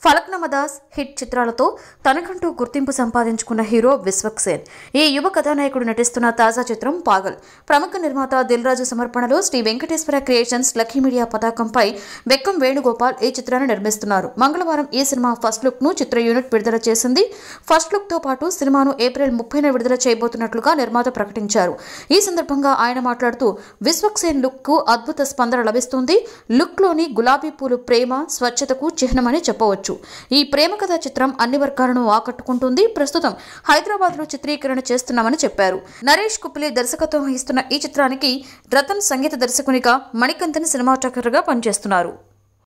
Falaknuma Das hit చిత్రాలతో తనకంటూ గుర్తింపు సంపాదించుకున్న హీరో విశ్వక్ సేన్ ఈ యువ కథానాయకుడు నటిస్తున్న తాజా చిత్రం పాగల్ ప్రముఖ నిర్మాత దిల్ రాజు సమర్పణలో Sri Venkateswara creations lucky media పతాకంపై బెక్కం వేణుగోపాల్ ఈ చిత్రాన్ని నిర్మిస్తున్నారు మంగళవారం ఈ సినిమా ఫస్ట్ లుక్ ను చిత్ర యూనిట్ విడుదల చేసింది ఫస్ట్ లుక్ తో పాటు సినిమాను ఏప్రిల్ ముప్పైన విడుదల చేయబోతున్నట్లుగా నిర్మాత ప్రకటించారు ఈ సందర్భంగా ఆయన మాట్లాడుతూ విశ్వక్ సేన్ లుక్ కు అద్భుత స్పందన లభిస్తుంది లుక్ లోని గులాబీ పూలు ప్రేమ స్వచ్ఛతకు చిహ్నమని చెప్పవచ్చు ఈ ప్రేమ కథా చిత్రం అన్ని వర్గాలను ఆకట్టుకుంటుంది ప్రస్తుతం హైదరాబాద్ లో చిత్రీకరణ చేస్తున్నామని చెప్పారు నరేష్ కుప్లే దర్శకత్వం వహిస్తున్న ఈ చిత్రానికి రతన్ సంగీత దర్శకునిగా మణికంతన్ సినిమాటోగ్రఫర్ గా పనిచేస్తున్నారు